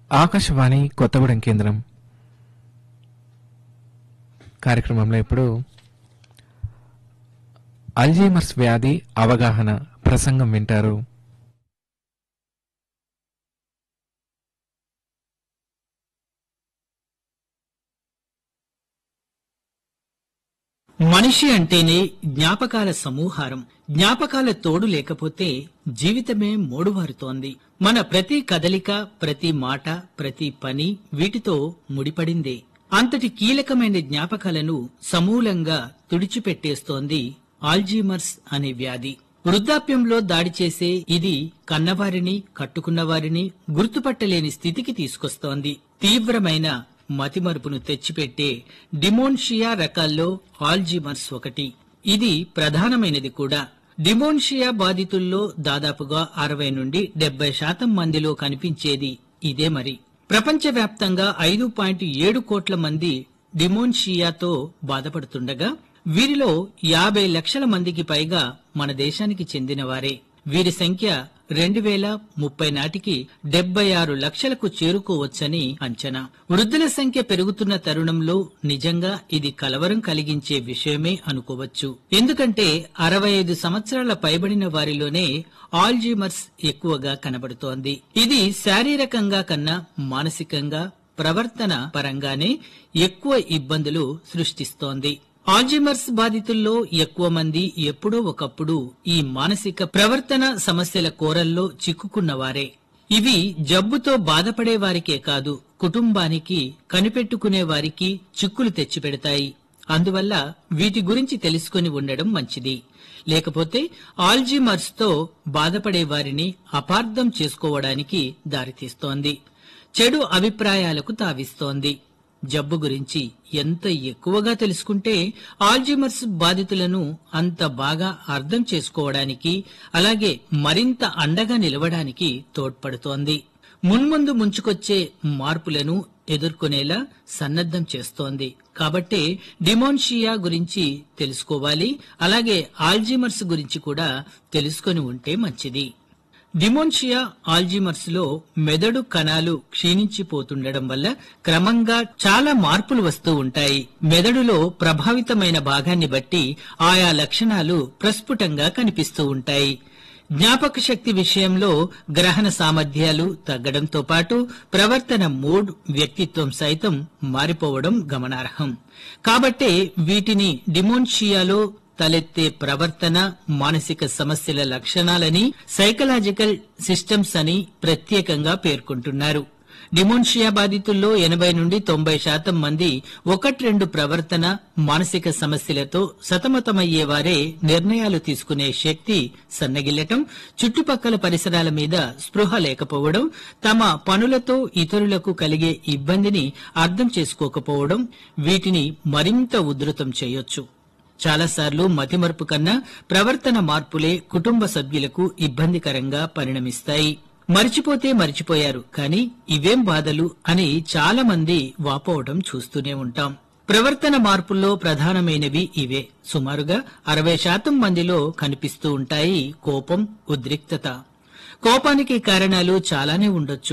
ఆకాశవాణి కొత్తగూడెం కేంద్రం కార్యక్రమంలో ఇప్పుడు అల్జీమర్స్ వ్యాధి అవగాహన ప్రసంగం వింటారు మనిషి అంటేనే జ్ఞాపకాల సమూహారం జ్ఞాపకాల తోడు లేకపోతే జీవితమే మోడువారుతోంది మన ప్రతి కదలిక ప్రతి మాట ప్రతి పని వీటితో ముడిపడిందే అంతటి కీలకమైన జ్ఞాపకాలను సమూలంగా తుడిచిపెట్టేస్తోంది ఆల్జీమర్స్ అనే వ్యాధి వృద్ధాప్యంలో దాడి చేసే ఇది కన్నవారిని కట్టుకున్నవారిని గుర్తుపట్టలేని స్థితికి తీసుకొస్తోంది తీవ్రమైన మతిమరుపును తెచ్చిపెట్టే డిమోన్షియా రకాల్లో ఆల్జీమర్స్ ఒకటి ఇది ప్రధానమైనది కూడా డిమోన్షియా బాధితుల్లో దాదాపుగా అరవై నుండి డెబ్బై శాతం మందిలో కనిపించేది ఇదే మరి ప్రపంచవ్యాప్తంగా ఐదు పాయింట్ ఏడు కోట్ల మంది డిమోన్షియాతో బాధపడుతుండగా వీరిలో యాభై లక్షల మందికి పైగా మన దేశానికి చెందినవారే వీరి సంఖ్య రెండు వేల ముప్పై నాటికి డెబ్బై ఆరు లక్షలకు చేరుకోవచ్చని అంచనా వృద్ధుల సంఖ్య పెరుగుతున్న తరుణంలో నిజంగా ఇది కలవరం కలిగించే విషయమే అనుకోవచ్చు ఎందుకంటే అరవై ఐదు సంవత్సరాల పైబడిన వారిలోనే ఆల్జీమర్స్ ఎక్కువగా కనబడుతోంది ఇది శారీరకంగా కన్నా మానసికంగా ప్రవర్తన పరంగానే ఎక్కువ ఇబ్బందులు సృష్టిస్తోంది ఆల్జిమర్స్ బాధితుల్లో ఎక్కువ మంది ఎప్పుడో ఒకప్పుడు ఈ మానసిక ప్రవర్తన సమస్యల కోరల్లో చిక్కుకున్నవారే ఇవి జబ్బుతో బాధపడే వారికే కాదు కుటుంబానికి కనిపెట్టుకునే వారికి చిక్కులు తెచ్చిపెడతాయి అందువల్ల వీటి గురించి తెలుసుకుని ఉండడం మంచిది లేకపోతే ఆల్జిమర్స్ తో బాధపడే వారిని అపార్థం చేసుకోవడానికి దారితీస్తోంది చెడు అభిప్రాయాలకు తావిస్తోంది జబ్బు గురించి ఎంత ఎక్కువగా తెలుసుకుంటే ఆల్జిమర్స్ బాధితులను అంత బాగా అర్థం చేసుకోవడానికి అలాగే మరింత అండగా నిలవడానికి తోడ్పడుతోంది మున్ముందు ముంచుకొచ్చే మార్పులను ఎదుర్కొనేలా సన్నద్ధం చేస్తోంది కాబట్టే డిమోన్షియా గురించి తెలుసుకోవాలి అలాగే ఆల్జిమర్స్ గురించి కూడా తెలుసుకొని ఉంటే మంచిది డిమోన్షియా ఆల్జిమర్స్ లో మెదడు కణాలు క్షీణించిపోతుండడం వల్ల క్రమంగా చాలా మార్పులు వస్తూ ఉంటాయి మెదడులో ప్రభావితమైన భాగాన్ని బట్టి ఆయా లక్షణాలు ప్రస్ఫుటంగా కనిపిస్తూ ఉంటాయి జ్ఞాపక శక్తి విషయంలో గ్రహణ సామర్థ్యాలు తగ్గడంతో పాటు ప్రవర్తన మూడ్ వ్యక్తిత్వం సైతం మారిపోవడం గమనార్హం కాబట్టే వీటిని డిమోన్షియాలో తలెత్తే ప్రవర్తన మానసిక సమస్యల లక్షణాలని సైకలాజికల్ సిస్టమ్స్ అని ప్రత్యేకంగా పేర్కొంటున్నారు డిమోన్షియా బాధితుల్లో ఎనభై నుండి తొంభై శాతం మంది ఒకట్రెండు ప్రవర్తన మానసిక సమస్యలతో సతమతమయ్యేవారే నిర్ణయాలు తీసుకునే శక్తి సన్నగిల్లటం చుట్టుపక్కల పరిసరాల మీద స్పృహ లేకపోవడం తమ పనులతో ఇతరులకు కలిగే ఇబ్బందిని అర్థం చేసుకోకపోవడం వీటిని మరింత ఉధృతం చేయొచ్చు చాలాసార్లు మతిమరుపు కన్నా ప్రవర్తన మార్పులే కుటుంబ సభ్యులకు ఇబ్బందికరంగా పరిణమిస్తాయి మరిచిపోతే మరిచిపోయారు కానీ ఇవేం బాధలు అని చాలా మంది వాపోవడం చూస్తూనే ఉంటాం ప్రవర్తన మార్పుల్లో ప్రధానమైనవి ఇవే సుమారుగా అరవై శాతం మందిలో కనిపిస్తూ ఉంటాయి కోపం ఉద్రిక్తత కోపానికి కారణాలు చాలానే ఉండొచ్చు